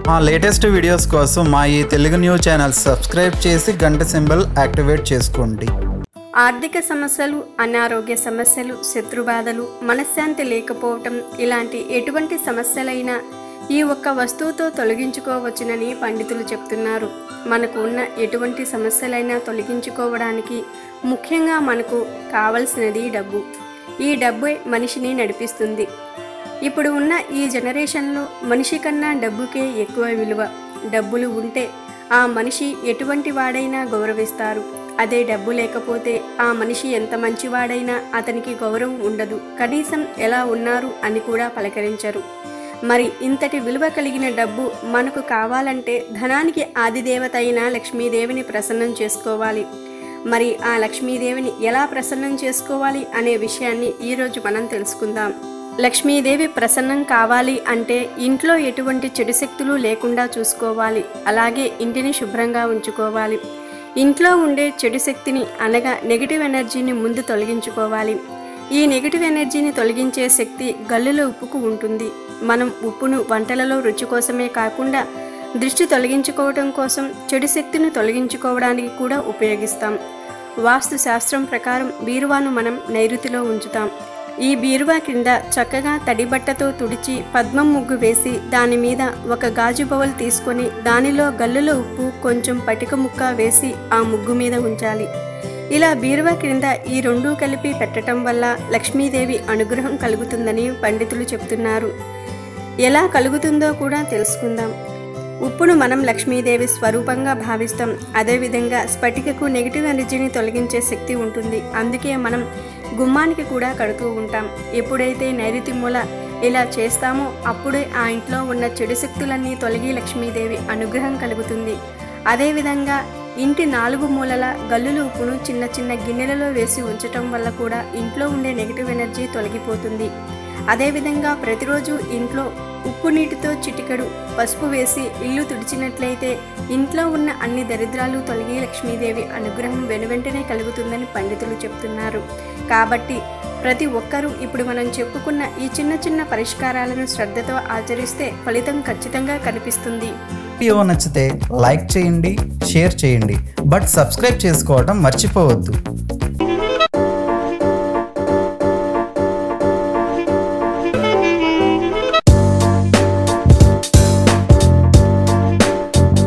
మా latest videos కోసం మా ఈ తెలుగు న్యూస్ ఛానల్ సబ్స్క్రైబ్ చేసి గంట సింబల్ యాక్టివేట్ చేసుకోండి ఆర్థిక సమస్యలు అనారోగ్య సమస్యలు శత్రుబాధలు మనశ్శాంతి లేకపోవటం ఇలాంటి ఎటువంటి సమస్యలైనా ఈ ఒక్క వస్తువుతో తొలగించుకోవచ్చునని పండితులు చెప్తున్నారు మనకు ఉన్న ఎటువంటి సమస్యలైనా తొలగించుకోవడానికి ముఖ్యంగా మనకు కావలసినది డబ్బు ఈ డబ్బే మనిషిని నడిపిస్తుంది ఇప్పుడు ఉన్న ఈ జనరేషన్లో మనిషి కన్నా డబ్బుకే ఎక్కువ విలువ డబ్బులు ఉంటే ఆ మనిషి ఎటువంటి వాడైనా గౌరవిస్తారు అదే డబ్బు లేకపోతే ఆ మనిషి ఎంత మంచివాడైనా అతనికి గౌరవం ఉండదు కనీసం ఎలా ఉన్నారు అని కూడా పలకరించరు మరి ఇంతటి విలువ కలిగిన డబ్బు మనకు కావాలంటే ధనానికి ఆదిదేవత అయిన లక్ష్మీదేవిని ప్రసన్నం చేసుకోవాలి మరి ఆ లక్ష్మీదేవిని ఎలా ప్రసన్నం చేసుకోవాలి అనే విషయాన్ని ఈరోజు మనం తెలుసుకుందాం లక్ష్మీదేవి ప్రసన్నం కావాలి అంటే ఇంట్లో ఎటువంటి చెడు శక్తులు లేకుండా చూసుకోవాలి అలాగే ఇంటిని శుభ్రంగా ఉంచుకోవాలి ఇంట్లో ఉండే చెడు శక్తిని అనగా నెగిటివ్ ఎనర్జీని ముందు తొలగించుకోవాలి ఈ నెగిటివ్ ఎనర్జీని తొలగించే శక్తి గల్లులో ఉప్పుకు ఉంటుంది మనం ఉప్పును వంటలలో రుచి కోసమే కాకుండా దృష్టి తొలగించుకోవడం కోసం చెడు శక్తిని తొలగించుకోవడానికి కూడా ఉపయోగిస్తాం వాస్తు శాస్త్రం ప్రకారం బీరువాను మనం నైరుతిలో ఉంచుతాం ఈ బీరువా కింద చక్కగా తడి బట్టతో తుడిచి పద్మం ముగ్గు వేసి దాని మీద ఒక గాజు బౌల్ తీసుకొని దానిలో గల్లులో ఉప్పు కొంచెం పటిక ముక్క వేసి ఆ ముగ్గు మీద ఉంచాలి ఇలా బీరువా క్రింద ఈ రెండూ కలిపి పెట్టడం వల్ల లక్ష్మీదేవి అనుగ్రహం కలుగుతుందని పండితులు చెప్తున్నారు ఎలా కలుగుతుందో కూడా తెలుసుకుందాం ఉప్పును మనం లక్ష్మీదేవి స్వరూపంగా భావిస్తాం అదేవిధంగా స్ఫటికకు నెగిటివ్ ఎనర్జీని తొలగించే శక్తి ఉంటుంది అందుకే మనం గుమ్మానికి కూడా కడుతూ ఉంటాం ఎప్పుడైతే నైరుతి మూల ఇలా చేస్తామో అప్పుడే ఆ ఇంట్లో ఉన్న చెడు శక్తులన్నీ తొలగి లక్ష్మీదేవి అనుగ్రహం కలుగుతుంది అదేవిధంగా ఇంటి నాలుగు మూలల గల్లులు ఉప్పును చిన్న చిన్న గిన్నెలలో వేసి ఉంచటం వల్ల కూడా ఇంట్లో ఉండే నెగిటివ్ ఎనర్జీ తొలగిపోతుంది అదేవిధంగా ప్రతిరోజు ఇంట్లో ఉప్పు నీటితో చిటికెడు పసుపు వేసి ఇల్లు తుడిచినట్లయితే ఇంట్లో ఉన్న అన్ని దరిద్రాలు తొలగి లక్ష్మీదేవి అనుగ్రహం వెనువెంటనే కలుగుతుందని పండితులు చెప్తున్నారు కాబట్టి ప్రతి ఒక్కరూ ఇప్పుడు మనం చెప్పుకున్న ఈ చిన్న చిన్న పరిష్కారాలను శ్రద్ధతో ఆచరిస్తే ఫలితం ఖచ్చితంగా కనిపిస్తుంది వీడియో నచ్చితే లైక్ చేయండి షేర్ చేయండి బట్ సబ్స్క్రైబ్ చేసుకోవడం మర్చిపోవద్దు